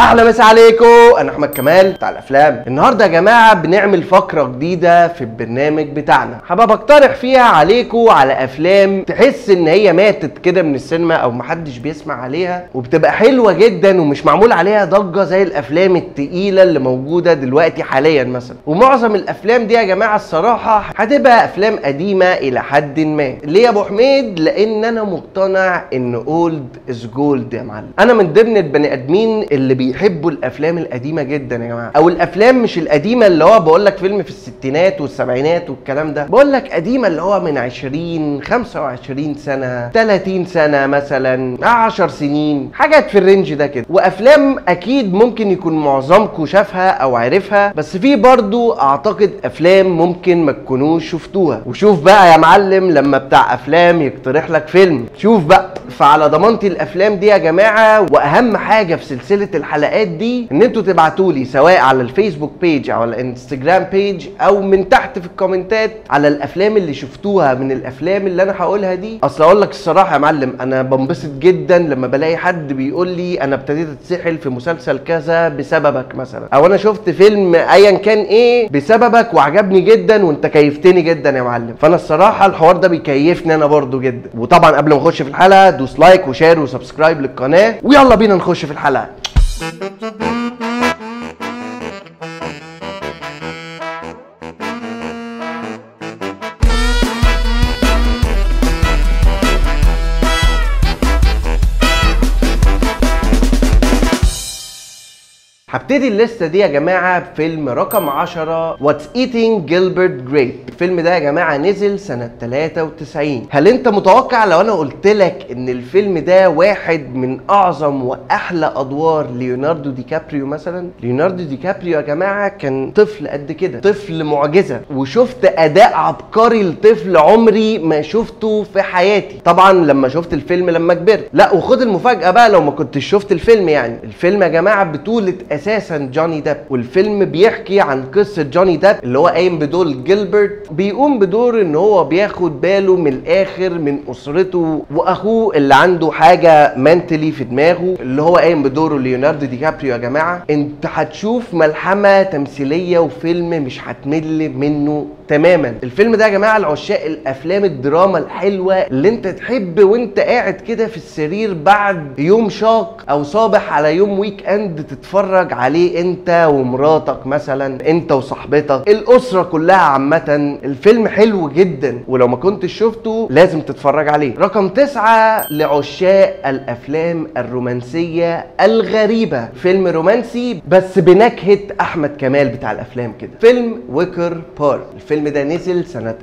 احلى مسا عليكم انا احمد كمال بتاع الافلام النهارده يا جماعه بنعمل فقره جديده في البرنامج بتاعنا حابب اقترح فيها عليكم على افلام تحس ان هي ماتت كده من السينما او محدش بيسمع عليها وبتبقى حلوه جدا ومش معمول عليها ضجه زي الافلام التقيله اللي موجوده دلوقتي حاليا مثلا ومعظم الافلام دي يا جماعه الصراحه هتبقى افلام قديمه الى حد ما ليه يا ابو حميد لان انا مقتنع ان اولد از جولد يا معلم انا من ضمن البني ادمين اللي بيحبوا الافلام القديمه جدا يا جماعه او الافلام مش القديمه اللي هو بقول لك فيلم في الستينات والسبعينات والكلام ده بقول لك قديمه اللي هو من 20 25 سنه 30 سنه مثلا 10 سنين حاجات في الرينج ده كده وافلام اكيد ممكن يكون معظمكم شافها او عارفها بس في برضو اعتقد افلام ممكن ما تكونوش شفتوها وشوف بقى يا معلم لما بتاع افلام يقترح لك فيلم شوف بقى فعلى ضمانتي الافلام دي يا جماعه واهم حاجه في سلسله الحلقات دي ان انتوا تبعتوا لي سواء على الفيسبوك بيج او على الانستجرام بيج او من تحت في الكومنتات على الافلام اللي شفتوها من الافلام اللي انا هقولها دي اصل اقول لك الصراحه يا معلم انا بنبسط جدا لما بلاقي حد بيقول لي انا ابتديت اتسحل في مسلسل كذا بسببك مثلا او انا شفت فيلم ايا كان ايه بسببك وعجبني جدا وانت كيفتني جدا يا معلم فانا الصراحه الحوار ده بيكيفني انا برضو جدا وطبعا قبل ما نخش في الحلقه دوس لايك وشير وسبسكرايب للقناه ويلا بينا نخش في الحلقه هبتدي الليسته دي يا جماعه بفيلم رقم 10 واتس ايتينج جيلبرت جريب الفيلم ده يا جماعه نزل سنه 93 هل انت متوقع لو انا قلت لك ان الفيلم ده واحد من اعظم واحلى ادوار ليوناردو دي كابريو مثلا ليوناردو دي كابريو يا جماعه كان طفل قد كده طفل معجزه وشفت اداء عبقري لطفل عمري ما شفته في حياتي طبعا لما شفت الفيلم لما كبرت لا وخد المفاجاه بقى لو ما كنتش شفت الفيلم يعني الفيلم يا جماعه بطوله اساسا جوني ديب والفيلم بيحكي عن قصه جوني ديب اللي هو قايم بدور جيلبرت بيقوم بدور ان هو بياخد باله من الاخر من اسرته واخوه اللي عنده حاجه منتلي في دماغه اللي هو قايم بدوره ليوناردو دي كابريو يا جماعه انت هتشوف ملحمه تمثيليه وفيلم مش هتمل منه تماما الفيلم ده يا جماعه لعشاق الافلام الدراما الحلوه اللي انت تحب وانت قاعد كده في السرير بعد يوم شاق او صابح على يوم ويك اند تتفرج عليه انت ومراتك مثلا انت وصاحبتك الاسره كلها عامه الفيلم حلو جدا ولو ما كنتش شفته لازم تتفرج عليه رقم تسعة لعشاق الافلام الرومانسيه الغريبه فيلم رومانسي بس بنكهه احمد كمال بتاع الافلام كده فيلم ويكر بارك الفيلم ده نزل سنه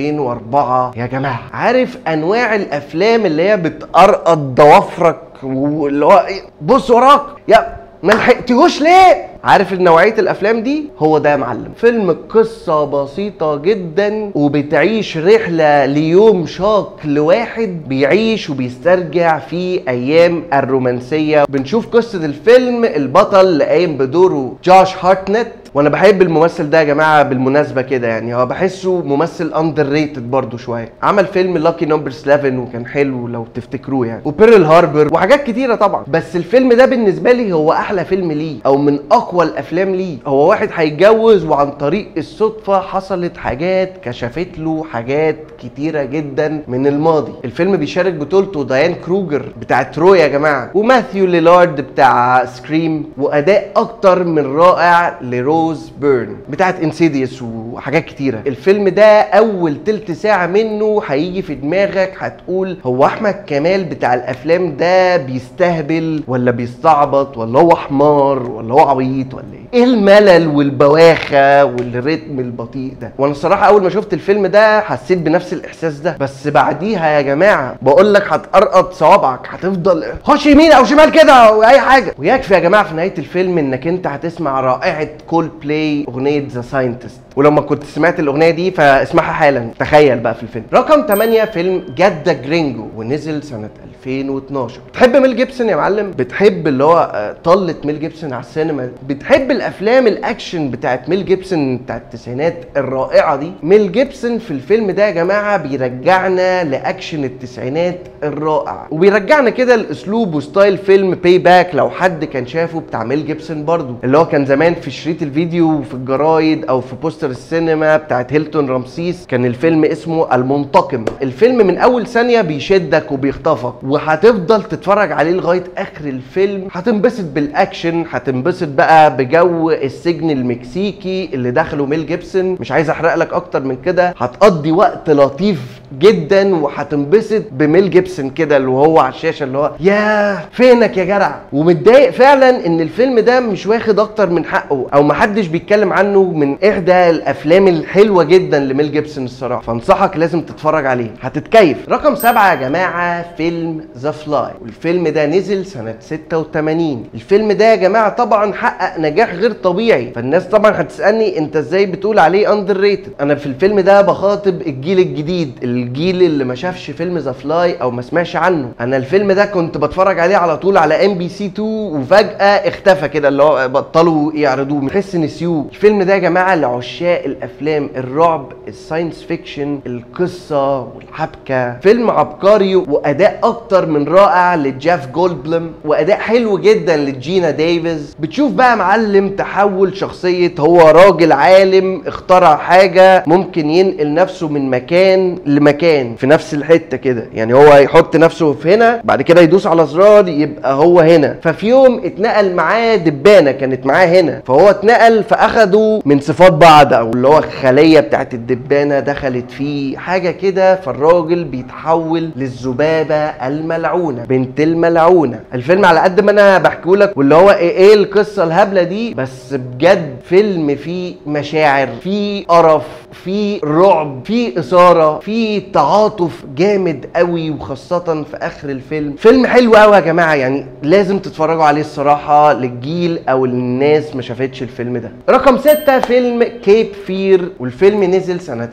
2004 يا جماعه عارف انواع الافلام اللي هي بتقرقط ضوافرك واللي هو إيه؟ بص وراك يا ما لحقتهوش ليه عارف نوعية الأفلام دي؟ هو ده يا معلم فيلم قصة بسيطة جدا وبتعيش رحلة ليوم شاق لواحد بيعيش وبيسترجع في أيام الرومانسية بنشوف قصة الفيلم البطل اللي قايم بدوره جوش هارتنت وانا بحب الممثل ده يا جماعه بالمناسبه كده يعني هو بحسه ممثل اندر ريتد برضه شويه عمل فيلم لاكي نمبر 11 وكان حلو لو تفتكروه يعني وبيرل هاربر وحاجات كتيره طبعا بس الفيلم ده بالنسبه لي هو احلى فيلم ليه او من اقوى الافلام ليه هو واحد هيتجوز وعن طريق الصدفه حصلت حاجات كشفت له حاجات كتيره جدا من الماضي الفيلم بيشارك بطولته ديان كروجر بتاع تروي يا جماعه وماثيو ليلارد بتاع سكريم واداء اكتر من رائع لروز بيرن بتاعت انسيديوس وحاجات كتيره الفيلم ده اول تلت ساعه منه هيجي في دماغك هتقول هو احمد كمال بتاع الافلام ده بيستهبل ولا بيستعبط ولا هو حمار ولا هو عبيط ولا ايه ايه الملل والبواخه والريتم البطيء ده وانا الصراحه اول ما شفت الفيلم ده حسيت بنفس الاحساس ده بس بعديها يا جماعه بقول لك هتقرقط صوابعك هتفضل خش يمين او شمال كده او اي حاجه ويكفي يا جماعه في نهايه الفيلم انك انت هتسمع رائعه كول بلاي اغنيه ذا ساينتست ولما كنت سمعت الاغنيه دي فاسمعها حالا تخيل بقى في الفيلم رقم 8 فيلم جدة جرينجو ونزل سنه 2012 بتحب ميل جيبسون يا معلم بتحب اللي هو آه، طلة ميل جيبسون على السينما بتحب الافلام الاكشن بتاعت ميل جيبسون بتاعت التسعينات الرائعه دي ميل جيبسون في الفيلم ده يا جماعه بيرجعنا لاكشن التسعينات الرائع وبيرجعنا كده لاسلوب وستايل فيلم باي باك لو حد كان شافه بتاع ميل جيبسون برضو اللي هو كان زمان في شريط الفيديو في الجرايد او في بوستر السينما بتاعت هيلتون رمسيس كان الفيلم اسمه المنتقم الفيلم من اول ثانيه بيشدك وبيخطفك وهتفضل تتفرج عليه لغايه اخر الفيلم هتنبسط بالاكشن هتنبسط بقى بجو السجن المكسيكي اللي دخله ميل جيبسون مش عايز احرق لك اكتر من كده هتقضي وقت لطيف جدا وهتنبسط بميل جيبسون كده اللي هو على الشاشه اللي هو يا فينك يا جدع ومتضايق فعلا ان الفيلم ده مش واخد اكتر من حقه او محدش بيتكلم عنه من احدى الافلام الحلوه جدا لميل جيبسون الصراحه فانصحك لازم تتفرج عليه هتتكيف رقم سبعة يا جماعه فيلم ذا فلاي والفيلم ده نزل سنه 86 الفيلم ده يا جماعه طبعا حقق نجاح غير طبيعي فالناس طبعا هتسالني انت ازاي بتقول عليه اندر ريتد انا في الفيلم ده بخاطب الجيل الجديد الجيل اللي ما شافش فيلم ذا فلاي او ما سمعش عنه انا الفيلم ده كنت بتفرج عليه على طول على ام بي سي 2 وفجاه اختفى كده اللي هو بطلوا يعرضوه تحس نسيوه الفيلم ده يا جماعه لعشاق الافلام الرعب الساينس فيكشن القصه والحبكه فيلم عبقري واداء اكتر من رائع لجيف جولدبلم واداء حلو جدا لجينا ديفيز بتشوف بقى معلم تحول شخصيه هو راجل عالم اخترع حاجه ممكن ينقل نفسه من مكان لمكان في نفس الحته كده يعني هو يحط نفسه في هنا بعد كده يدوس على زرار يبقى هو هنا ففي يوم اتنقل معاه دبانه كانت معاه هنا فهو اتنقل فاخدوا من صفات بعض او اللي هو الخليه بتاعت الدبانه دخلت فيه حاجه كده فالراجل بيتحول للذبابه الملعونه بنت الملعونه الفيلم على قد ما انا بحكيه لك واللي هو ايه, ايه القصه الهبله دي بس بجد فيلم فيه مشاعر فيه قرف فيه رعب فيه اثاره فيه تعاطف جامد قوي وخاصه في اخر الفيلم فيلم حلو قوي يا جماعه يعني لازم تتفرجوا عليه الصراحه للجيل او للناس ما شافتش الفيلم ده رقم ستة فيلم كيب فير والفيلم نزل سنة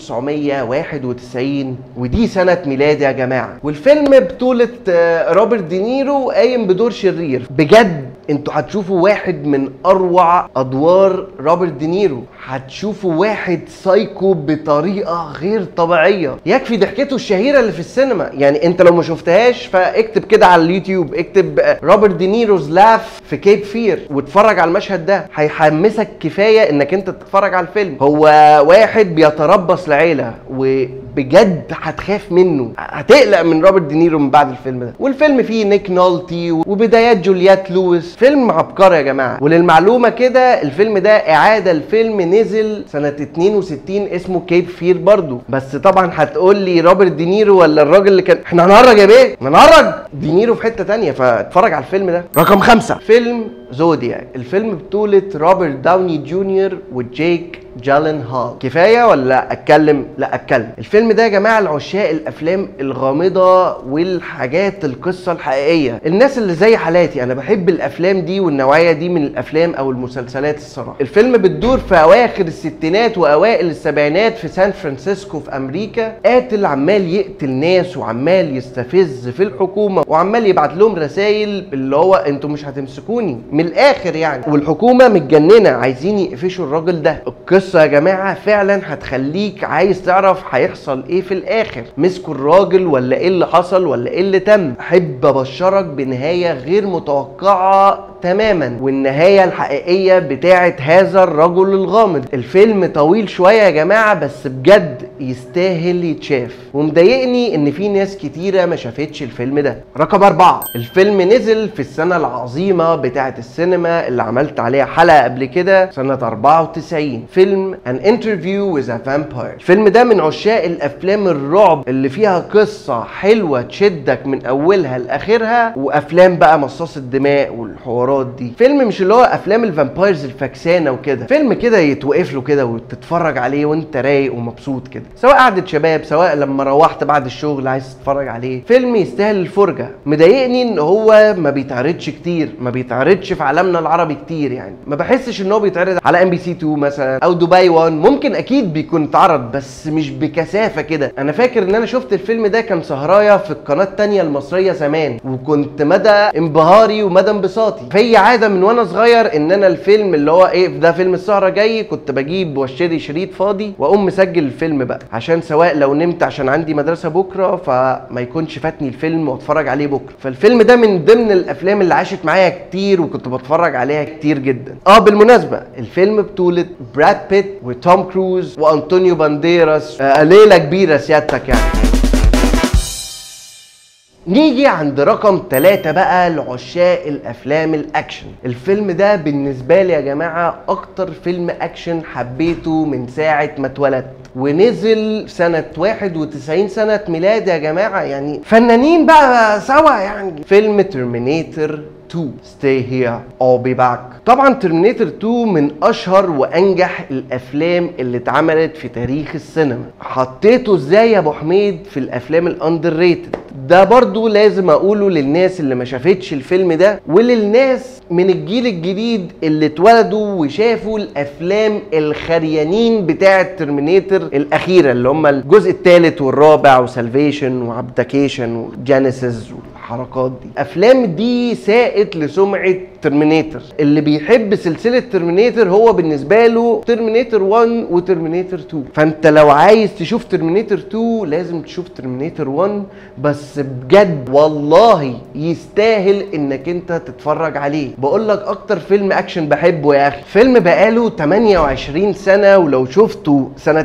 1991 ودي سنة ميلادي يا جماعة والفيلم بطولة آه، روبرت دينيرو قايم بدور شرير بجد انتوا هتشوفوا واحد من اروع ادوار روبرت دينيرو هتشوفوا واحد سايكو بطريقه غير طبيعيه يكفي ضحكته الشهيره اللي في السينما يعني انت لو ما شفتهاش فاكتب كده على اليوتيوب اكتب آه، روبرت دينيروز لاف في كيب فير واتفرج على المشهد ده هيحمسك كفايه انك انت تتفرج على الفيلم هو واحد بيتربص لعيله وبجد هتخاف منه هتقلق من روبرت دينيرو من بعد الفيلم ده والفيلم فيه نيك نولتي وبدايات جوليات لويس فيلم عبقري يا جماعه وللمعلومه كده الفيلم ده اعاده الفيلم نزل سنه 62 اسمه كيب فير برضو بس طبعا هتقول لي روبرت دينيرو ولا الراجل اللي كان احنا هنهرج يا بيه هنهرج دينيرو في حته تانية فاتفرج على الفيلم ده رقم خمسة فيلم زودياك الفيلم بطولة روبرت داوني جونيور وجيك جالن هال كفايه ولا اتكلم لا اتكلم الفيلم ده يا جماعه لعشاق الافلام الغامضه والحاجات القصه الحقيقيه الناس اللي زي حالاتي انا بحب الافلام دي والنوعيه دي من الافلام او المسلسلات الصراحه الفيلم بتدور في اواخر الستينات واوائل السبعينات في سان فرانسيسكو في امريكا قاتل عمال يقتل ناس وعمال يستفز في الحكومه وعمال يبعت لهم رسائل اللي هو انتوا مش هتمسكوني من الاخر يعني والحكومه متجننه عايزين يقفشوا الراجل ده القصه يا جماعه فعلا هتخليك عايز تعرف هيحصل ايه في الاخر مسكوا الراجل ولا ايه اللي حصل ولا ايه اللي تم احب ابشرك بنهايه غير متوقعه تماما والنهايه الحقيقيه بتاعه هذا الرجل الغامض الفيلم طويل شويه يا جماعه بس بجد يستاهل يتشاف ومضايقني ان في ناس كتيره ما شافتش الفيلم ده رقم أربعة الفيلم نزل في السنه العظيمه بتاعه السينما اللي عملت عليها حلقه قبل كده سنه 94 فيلم An Interview with a Vampire الفيلم ده من عشاق الافلام الرعب اللي فيها قصه حلوه تشدك من اولها لاخرها وافلام بقى مصاص الدماء والحوارات والحوارات دي فيلم مش اللي هو افلام الفامبايرز الفكسانه وكده فيلم كده يتوقف له كده وتتفرج عليه وانت رايق ومبسوط كده سواء قعده شباب سواء لما روحت بعد الشغل عايز تتفرج عليه فيلم يستاهل الفرجه مضايقني ان هو ما بيتعرضش كتير ما بيتعرضش في عالمنا العربي كتير يعني ما بحسش ان هو بيتعرض على ام بي سي 2 مثلا او دبي 1 ممكن اكيد بيكون اتعرض بس مش بكثافه كده انا فاكر ان انا شفت الفيلم ده كان سهرايه في القناه التانية المصريه زمان وكنت مدى انبهاري ومدى انبساطي في عاده من وانا صغير ان انا الفيلم اللي هو ايه ده فيلم السهره جاي كنت بجيب واشتري شريط فاضي واقوم مسجل الفيلم بقى عشان سواء لو نمت عشان عندي مدرسه بكره فما يكونش فاتني الفيلم واتفرج عليه بكره فالفيلم ده من ضمن الافلام اللي عاشت معايا كتير وكنت بتفرج عليها كتير جدا اه بالمناسبه الفيلم بطوله براد بيت وتوم كروز وانطونيو بانديراس آه ليله كبيره سيادتك يعني نيجي عند رقم ثلاثة بقى لعشاق الافلام الاكشن الفيلم ده بالنسبة لي يا جماعة اكتر فيلم اكشن حبيته من ساعة ما اتولدت ونزل سنة 91 سنة ميلاد يا جماعة يعني فنانين بقى سوا يعني فيلم ترمينيتر 2 Stay Here I'll Be Back طبعا ترمينيتر 2 من اشهر وانجح الافلام اللي اتعملت في تاريخ السينما حطيته ازاي يا ابو حميد في الافلام الاندر ريتد ده برضو لازم اقوله للناس اللي ما شافتش الفيلم ده وللناس من الجيل الجديد اللي اتولدوا وشافوا الافلام الخريانين بتاعه ترمينيتر الاخيره اللي هم الجزء الثالث والرابع وسالفيشن وابدكيشن وجينيسيس الحركات دي افلام دي ساءت لسمعه ترمينيتر اللي بيحب سلسله ترمينيتر هو بالنسبه له ترمينيتر 1 وترمينيتر 2 فانت لو عايز تشوف ترمينيتر 2 لازم تشوف ترمينيتر 1 بس بجد والله يستاهل انك انت تتفرج عليه بقول لك اكتر فيلم اكشن بحبه يا اخي فيلم بقاله 28 سنه ولو شفته سنه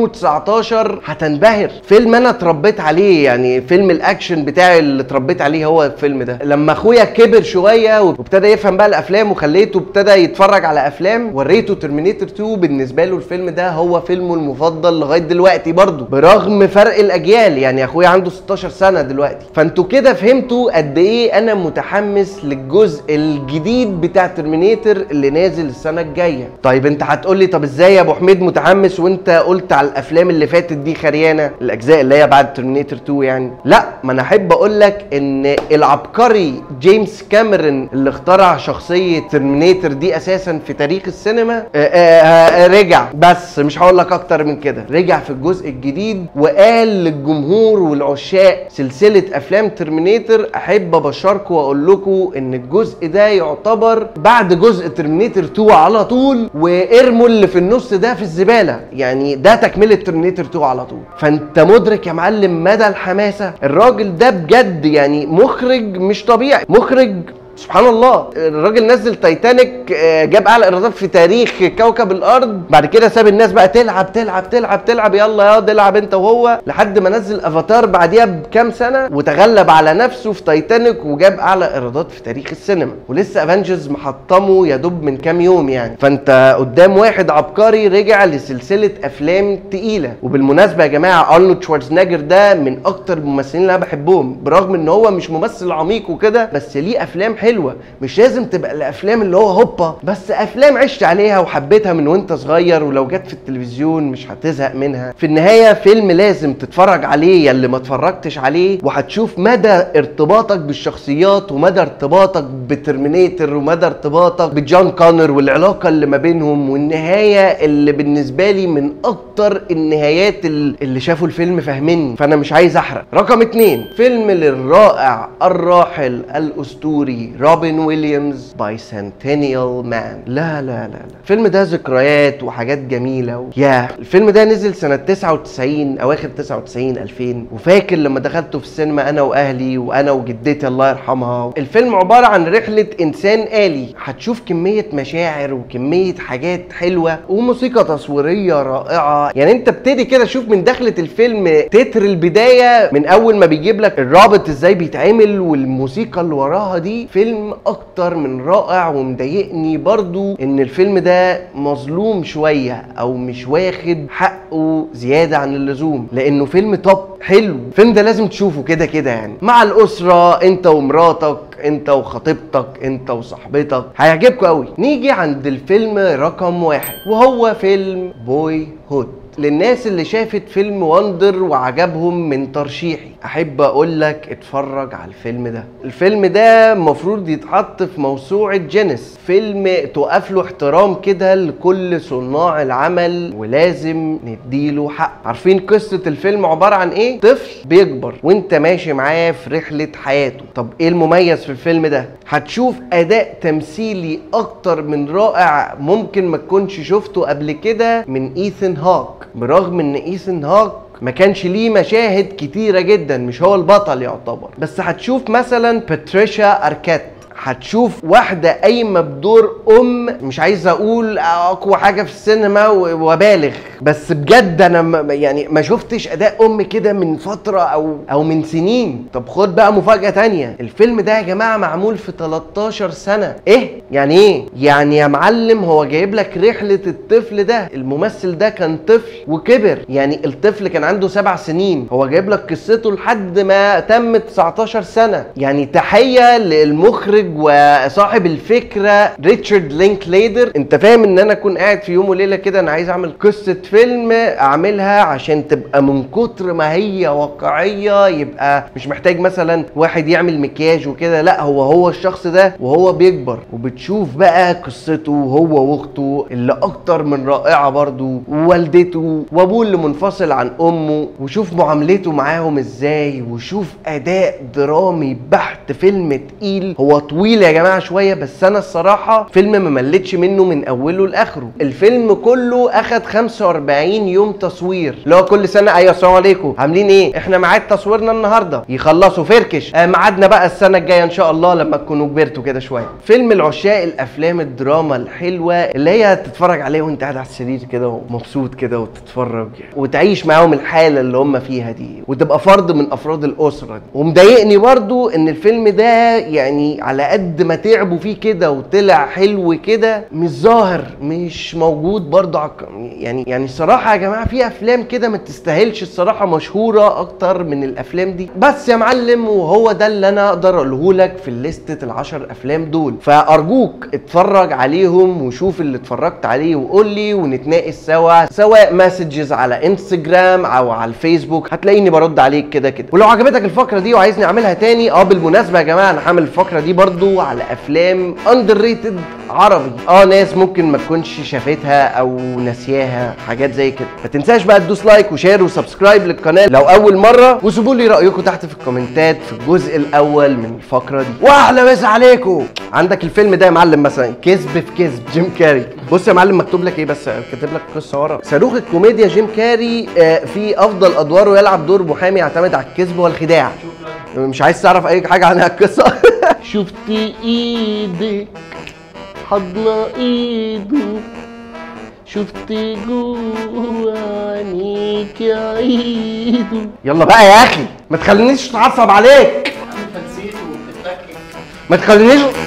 2019 هتنبهر فيلم انا اتربيت عليه يعني فيلم الاكشن بتاعي اللي اتربيت عليه هو الفيلم ده لما اخويا كبر شويه وابتدى يفهم بقى الافلام وخليته ابتدى يتفرج على افلام وريته ترمينيتور 2 بالنسبه له الفيلم ده هو فيلمه المفضل لغايه دلوقتي برضه برغم فرق الاجيال يعني اخويا عنده 16 سنه دلوقتي فانتوا كده فهمتوا قد ايه انا متحمس للجزء الجديد بتاع ترمينيتور اللي نازل السنه الجايه طيب انت هتقول لي طب ازاي يا ابو حميد متحمس وانت قلت على الافلام اللي فاتت دي خريانه الاجزاء اللي هي بعد ترمينيتور 2 يعني لا ما انا احب اقول لك ان العبقري جيمس كاميرون اللي اخترع شخصيه ترمينيتور دي اساسا في تاريخ السينما آآ آآ رجع بس مش هقول لك اكتر من كده رجع في الجزء الجديد وقال للجمهور والعشاق سلسله افلام ترمينيتور احب ابشركم واقول لكم ان الجزء ده يعتبر بعد جزء ترمينيتور 2 على طول وارموا اللي في النص ده في الزباله يعني ده تكمله ترمينيتور 2 على طول فانت مدرك يا معلم مدى الحماسه الراجل ده بجد يعني مخرج مش طبيعي مخرج سبحان الله الراجل نزل تايتانيك جاب اعلى ايرادات في تاريخ كوكب الارض بعد كده ساب الناس بقى تلعب تلعب تلعب تلعب يلا يا تلعب انت وهو لحد ما نزل افاتار بعديها بكام سنه وتغلب على نفسه في تايتانيك وجاب اعلى ايرادات في تاريخ السينما ولسه افنجرز محطمه يا دوب من كام يوم يعني فانت قدام واحد عبقري رجع لسلسله افلام تقيله وبالمناسبه يا جماعه ارنولد شوارزنيجر ده من اكتر الممثلين اللي انا بحبهم برغم ان هو مش ممثل عميق وكده بس ليه افلام حلوه مش لازم تبقى الافلام اللي هو هوبا بس افلام عشت عليها وحبيتها من وانت صغير ولو جت في التلفزيون مش هتزهق منها في النهايه فيلم لازم تتفرج عليه يا اللي ما اتفرجتش عليه وهتشوف مدى ارتباطك بالشخصيات ومدى ارتباطك بترمينيتر ومدى ارتباطك بجون كونر والعلاقه اللي ما بينهم والنهايه اللي بالنسبه لي من اكتر النهايات اللي شافوا الفيلم فاهميني فانا مش عايز احرق رقم اتنين فيلم للرائع الراحل الاسطوري روبن ويليامز باي سنتينيال مان لا لا لا لا الفيلم ده ذكريات وحاجات جميله و... يا الفيلم ده نزل سنه 99 اواخر 99 2000 وفاكر لما دخلته في السينما انا واهلي وانا وجدتي الله يرحمها الفيلم عباره عن رحله انسان آلي هتشوف كميه مشاعر وكميه حاجات حلوه وموسيقى تصويريه رائعه يعني انت ابتدي كده شوف من دخله الفيلم تتر البدايه من اول ما بيجيب لك الرابط ازاي بيتعمل والموسيقى اللي وراها دي فيلم فيلم اكتر من رائع ومضايقني برضو ان الفيلم ده مظلوم شويه او مش واخد حقه زياده عن اللزوم لانه فيلم توب حلو الفيلم ده لازم تشوفه كده كده يعني مع الاسره انت ومراتك انت وخطيبتك انت وصاحبتك هيعجبكم قوي نيجي عند الفيلم رقم واحد وهو فيلم بوي هود للناس اللي شافت فيلم وندر وعجبهم من ترشيحي احب اقول لك اتفرج على الفيلم ده الفيلم ده المفروض يتحط في موسوعة جينيس فيلم توقف له احترام كده لكل صناع العمل ولازم نديله حق عارفين قصة الفيلم عبارة عن ايه طفل بيكبر وانت ماشي معاه في رحلة حياته طب ايه المميز في الفيلم ده هتشوف اداء تمثيلي اكتر من رائع ممكن ما تكونش شفته قبل كده من ايثن هاك برغم ان ايثن هاك ما كانش ليه مشاهد كتيره جدا مش هو البطل يعتبر بس هتشوف مثلا باتريشا اركات هتشوف واحدة قايمة بدور أم مش عايز أقول أقوى حاجة في السينما و- وبالغ بس بجد أنا م- يعني ما شفتش أداء أم كده من فترة أو أو من سنين طب خد بقى مفاجأة تانية الفيلم ده يا جماعة معمول في 13 سنة إيه؟ يعني إيه؟ يعني يا معلم هو جايب لك رحلة الطفل ده الممثل ده كان طفل وكبر يعني الطفل كان عنده سبع سنين هو جايب لك قصته لحد ما تم 19 سنة يعني تحية للمخرج وصاحب الفكرة ريتشارد لينك ليدر انت فاهم ان انا اكون قاعد في يوم وليلة كده انا عايز اعمل قصة فيلم اعملها عشان تبقى من كتر ما هي واقعية يبقى مش محتاج مثلا واحد يعمل مكياج وكده لا هو هو الشخص ده وهو بيكبر وبتشوف بقى قصته هو واخته اللي اكتر من رائعة برضو ووالدته وابوه اللي منفصل عن امه وشوف معاملته معاهم ازاي وشوف اداء درامي بحت فيلم تقيل هو طويل يا جماعة شوية بس انا الصراحة فيلم ما مليتش منه من اوله لاخره الفيلم كله اخد 45 يوم تصوير اللي هو كل سنة ايوه السلام عليكم عاملين ايه احنا ميعاد تصويرنا النهاردة يخلصوا فركش آه ميعادنا بقى السنة الجاية ان شاء الله لما تكونوا كبرتوا كده شوية فيلم العشاق الافلام الدراما الحلوة اللي هي تتفرج عليه وانت قاعد على السرير كده ومبسوط كده وتتفرج وتعيش معاهم الحالة اللي هم فيها دي وتبقى فرد من افراد الاسرة دي ومضايقني برضو ان الفيلم ده يعني على قد ما تعبوا فيه كده وطلع حلو كده مش ظاهر مش موجود برضو عك... يعني يعني الصراحة يا جماعة في افلام كده ما تستاهلش الصراحة مشهورة اكتر من الافلام دي بس يا معلم وهو ده اللي انا اقدر اقوله لك في الليستة العشر افلام دول فارجوك اتفرج عليهم وشوف اللي اتفرجت عليه وقول لي ونتناقش سوا سواء مسجز على انستجرام او على الفيسبوك هتلاقيني برد عليك كده كده ولو عجبتك الفقرة دي وعايزني اعملها تاني اه بالمناسبة يا جماعة انا هعمل الفقرة دي برضو على افلام اندر ريتد عربي اه ناس ممكن ما تكونش شافتها او ناسياها حاجات زي كده ما تنساش بقى تدوس لايك وشير وسبسكرايب للقناه لو اول مره وسيبوا لي رايكم تحت في الكومنتات في الجزء الاول من الفقره دي واحلى مسا عليكم عندك الفيلم ده يا معلم مثلا كذب في كذب جيم كاري بص يا معلم مكتوب لك ايه بس كاتب لك قصه ورا صاروخ الكوميديا جيم كاري آه، في افضل ادواره يلعب دور محامي يعتمد على الكذب والخداع مش عايز تعرف اي حاجه عن القصه شفت ايدك حضن ايده شفت جوا عينيك عيده يلا بقى يا اخي ما تخلينيش اتعصب عليك انت نسيت وبتتلكك ما تخلينيش